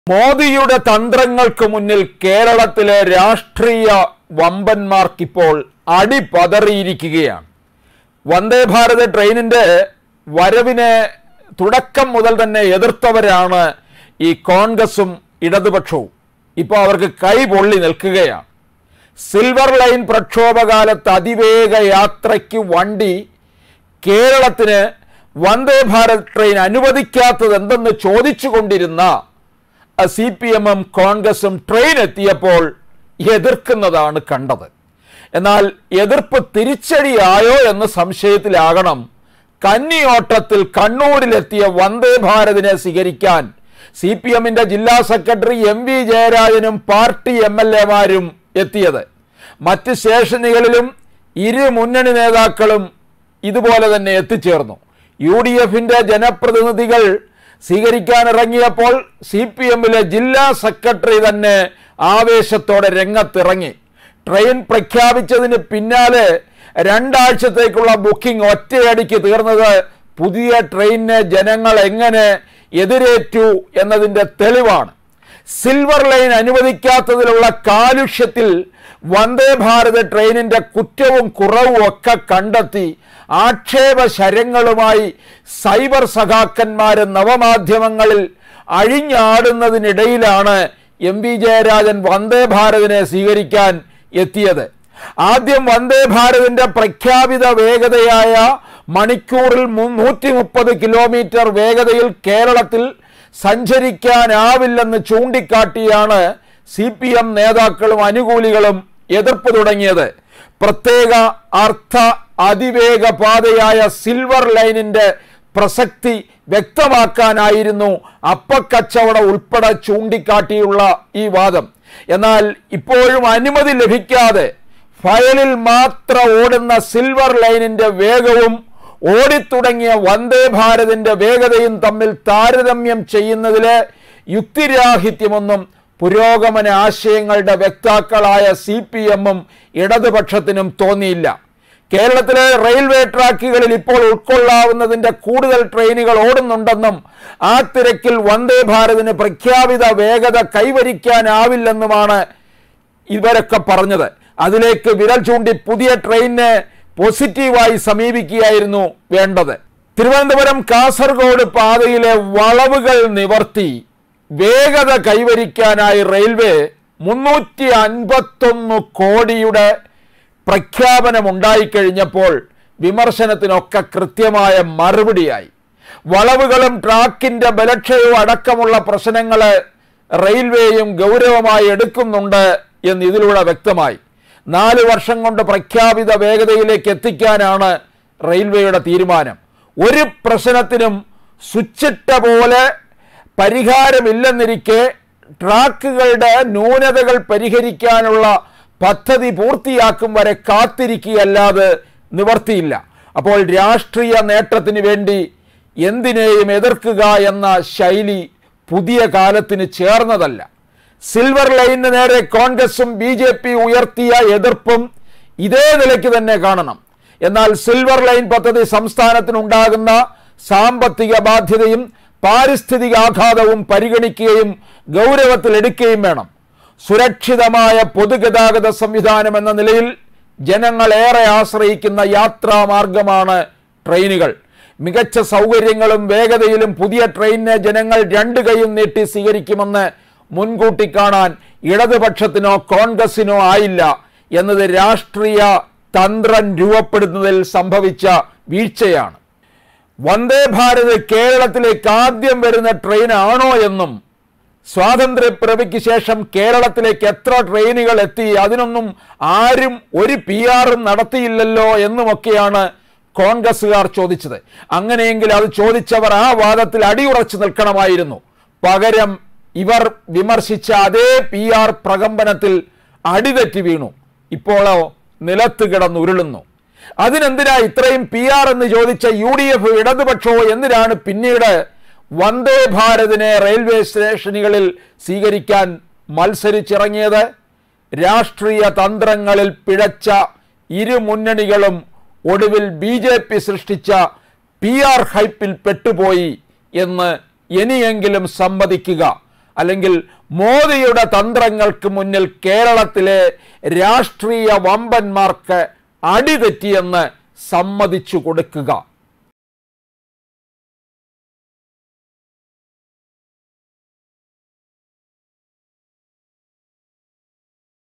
മോദിയുടെ തന്ത്രങ്ങൾക്ക് മുന്നിൽ കേരളത്തിലെ രാഷ്ട്രീയ വമ്പന്മാർക്കിപ്പോൾ അടിപതറിയിരിക്കുകയാണ് വന്ദേ ഭാരത് ട്രെയിനിന്റെ വരവിനെ തുടക്കം മുതൽ തന്നെ എതിർത്തവരാണ് ഈ കോൺഗ്രസും ഇടതുപക്ഷവും ഇപ്പോൾ അവർക്ക് കൈ പൊള്ളി നിൽക്കുകയാണ് സിൽവർ ലൈൻ പ്രക്ഷോഭകാലത്ത് അതിവേഗ യാത്രയ്ക്ക് വണ്ടി കേരളത്തിന് വന്ദേ ഭാരത് ട്രെയിൻ അനുവദിക്കാത്തത് എന്തെന്ന് ചോദിച്ചുകൊണ്ടിരുന്ന സി പി എമ്മും കോൺഗ്രസും ട്രെയിൻ എത്തിയപ്പോൾ എതിർക്കുന്നതാണ് കണ്ടത് എന്നാൽ എതിർപ്പ് തിരിച്ചടിയായോ എന്ന് സംശയത്തിലാകണം കന്നിയോട്ടത്തിൽ കണ്ണൂരിലെത്തിയ വന്ദേ ഭാരതിനെ സ്വീകരിക്കാൻ സി പി എമ്മിന്റെ ജില്ലാ സെക്രട്ടറി എം വി ജയരാജനും പാർട്ടി എം എൽ എമാരും എത്തിയത് മറ്റ് സ്റ്റേഷനുകളിലും ഇരു മുന്നണി നേതാക്കളും ഇതുപോലെ തന്നെ എത്തിച്ചേർന്നു യു ഡി എഫിന്റെ ജനപ്രതിനിധികൾ സ്വീകരിക്കാൻ ഇറങ്ങിയപ്പോൾ സി പി എമ്മിലെ ജില്ലാ സെക്രട്ടറി തന്നെ ആവേശത്തോടെ രംഗത്തിറങ്ങി ട്രെയിൻ പ്രഖ്യാപിച്ചതിന് പിന്നാലെ രണ്ടാഴ്ചത്തേക്കുള്ള ബുക്കിംഗ് ഒറ്റയടിക്ക് തീർന്നത് പുതിയ ട്രെയിനിനെ ജനങ്ങൾ എങ്ങനെ എതിരേറ്റു എന്നതിൻ്റെ തെളിവാണ് സിൽവർ ലൈൻ അനുവദിക്കാത്തതിലുള്ള കാലുഷ്യത്തിൽ വന്ദേ ഭാരത് ട്രെയിനിന്റെ കുറ്റവും കുറവും ഒക്കെ കണ്ടെത്തി ആക്ഷേപ ശരങ്ങളുമായി സൈബർ സഖാക്കന്മാര് നവമാധ്യമങ്ങളിൽ അഴിഞ്ഞാടുന്നതിനിടയിലാണ് എം വി ജയരാജൻ വന്ദേ ഭാരതിനെ സ്വീകരിക്കാൻ എത്തിയത് ആദ്യം വന്ദേ ഭാരതിന്റെ പ്രഖ്യാപിത വേഗതയായ മണിക്കൂറിൽ നൂറ്റി മുപ്പത് കിലോമീറ്റർ വേഗതയിൽ കേരളത്തിൽ സഞ്ചരിക്കാനാവില്ലെന്ന് ചൂണ്ടിക്കാട്ടിയാണ് സി പി എം നേതാക്കളും അനുകൂലികളും എതിർപ്പ് തുടങ്ങിയത് പ്രത്യേക അർത്ഥ അതിവേഗ പാതയായ സിൽവർ ലൈനിന്റെ പ്രസക്തി വ്യക്തമാക്കാനായിരുന്നു അപ്പക്കച്ചവടം ഉൾപ്പെടെ ചൂണ്ടിക്കാട്ടിയുള്ള ഈ വാദം എന്നാൽ ഇപ്പോഴും അനുമതി ലഭിക്കാതെ ഫയലിൽ മാത്രം ഓടുന്ന സിൽവർ ലൈനിന്റെ വേഗവും ഓടിത്തുടങ്ങിയ വന്ദേ ഭാരതിന്റെ വേഗതയും തമ്മിൽ താരതമ്യം ചെയ്യുന്നതിലെ യുക്തിരാഹിത്യമൊന്നും പുരോഗമന ആശയങ്ങളുടെ വ്യക്താക്കളായ സി പി എമ്മും ഇടതുപക്ഷത്തിനും തോന്നിയില്ല കേരളത്തിലെ റെയിൽവേ ട്രാക്കുകളിൽ ഇപ്പോൾ ഉൾക്കൊള്ളാവുന്നതിന്റെ കൂടുതൽ ട്രെയിനുകൾ ഓടുന്നുണ്ടെന്നും ആ തിരക്കിൽ വന്ദേ ഭാരതിന് പ്രഖ്യാപിത വേഗത കൈവരിക്കാനാവില്ലെന്നുമാണ് ഇവരൊക്കെ പറഞ്ഞത് അതിലേക്ക് വിരൽ ചൂണ്ടി പുതിയ ട്രെയിനിനെ പോസിറ്റീവായി സമീപിക്കുകയായിരുന്നു വേണ്ടത് തിരുവനന്തപുരം കാസർഗോഡ് പാതയിലെ വളവുകൾ നിവർത്തി വേഗത കൈവരിക്കാനായി റെയിൽവേ മുന്നൂറ്റി അൻപത്തൊന്ന് കോടിയുടെ പ്രഖ്യാപനം ഉണ്ടായിക്കഴിഞ്ഞപ്പോൾ വിമർശനത്തിനൊക്കെ കൃത്യമായ മറുപടിയായി വളവുകളും ട്രാക്കിന്റെ ബലക്ഷയവും അടക്കമുള്ള പ്രശ്നങ്ങൾ റെയിൽവേയും ഗൗരവമായി എടുക്കുന്നുണ്ട് എന്ന് ഇതിലൂടെ വ്യക്തമായി നാല് വർഷം കൊണ്ട് പ്രഖ്യാപിത വേഗതയിലേക്ക് എത്തിക്കാനാണ് റെയിൽവേയുടെ തീരുമാനം ഒരു പ്രശ്നത്തിനും സ്വിച്ചിട്ട പോലെ പരിഹാരമില്ലെന്നിരിക്കെ ട്രാക്കുകളുടെ ന്യൂനതകൾ പരിഹരിക്കാനുള്ള പദ്ധതി പൂർത്തിയാക്കും വരെ കാത്തിരിക്കുകയല്ലാതെ നിവർത്തിയില്ല അപ്പോൾ രാഷ്ട്രീയ നേട്ടത്തിന് വേണ്ടി എന്തിനേയും എതിർക്കുക എന്ന ശൈലി പുതിയ കാലത്തിന് ചേർന്നതല്ല സിൽവർ ലൈനിന് നേരെ കോൺഗ്രസും ബി ജെ പി ഉയർത്തിയ എതിർപ്പും ഇതേ നിലയ്ക്ക് തന്നെ കാണണം എന്നാൽ സിൽവർ ലൈൻ പദ്ധതി സംസ്ഥാനത്തിനുണ്ടാകുന്ന സാമ്പത്തിക ബാധ്യതയും പാരിസ്ഥിതിക ആഘാതവും പരിഗണിക്കുകയും ഗൗരവത്തിലെടുക്കുകയും വേണം സുരക്ഷിതമായ പൊതുഗതാഗത സംവിധാനം എന്ന നിലയിൽ ജനങ്ങൾ ഏറെ ആശ്രയിക്കുന്ന യാത്രാമാർഗമാണ് ട്രെയിനുകൾ മികച്ച സൗകര്യങ്ങളും വേഗതയിലും പുതിയ ട്രെയിനിനെ ജനങ്ങൾ രണ്ട് കൈയും നീട്ടി സ്വീകരിക്കുമെന്ന് മുൻകൂട്ടി കാണാൻ ഇടതുപക്ഷത്തിനോ കോൺഗ്രസിനോ ആയില്ല എന്നത് രാഷ്ട്രീയ തന്ത്രം രൂപപ്പെടുന്നതിൽ സംഭവിച്ച വീഴ്ചയാണ് വന്ദേ ഭാരത് കേരളത്തിലേക്ക് ആദ്യം വരുന്ന ട്രെയിൻ ആണോ എന്നും സ്വാതന്ത്ര്യപ്പിറവിക്ക് ശേഷം കേരളത്തിലേക്ക് എത്ര ട്രെയിനുകൾ എത്തി അതിനൊന്നും ആരും ഒരു പി ആറും നടത്തിയില്ലല്ലോ എന്നുമൊക്കെയാണ് കോൺഗ്രസ്സുകാർ ചോദിച്ചത് അങ്ങനെയെങ്കിൽ അത് ചോദിച്ചവർ ആ വാദത്തിൽ അടിയുറച്ചു നിൽക്കണമായിരുന്നു പകരം ഇവർ വിമർശിച്ച അതേ പി ആർ പ്രകമ്പനത്തിൽ അടിതെറ്റി വീണു ഇപ്പോഴോ നിലത്ത് കിടന്നുരുളുന്നു അതിനെന്തിനാ ഇത്രയും പി ആർ എന്ന് ചോദിച്ച യു ഡി എഫ് ഇടതുപക്ഷമോ എന്തിനാണ് പിന്നീട് വന്ദേ ഭാരതിനെ റെയിൽവേ സ്റ്റേഷനുകളിൽ സ്വീകരിക്കാൻ മത്സരിച്ചിറങ്ങിയത് രാഷ്ട്രീയ തന്ത്രങ്ങളിൽ പിഴച്ച ഇരു മുന്നണികളും ഒടുവിൽ ബി ജെ പി സൃഷ്ടിച്ച പി ആർ ഹൈപ്പിൽ പെട്ടുപോയി എന്ന് ഇനിയെങ്കിലും സമ്മതിക്കുക അല്ലെങ്കിൽ മോദിയുടെ തന്ത്രങ്ങൾക്ക് മുന്നിൽ കേരളത്തിലെ രാഷ്ട്രീയ വമ്പന്മാർക്ക് അടിതെറ്റിയെന്ന് സമ്മതിച്ചു കൊടുക്കുക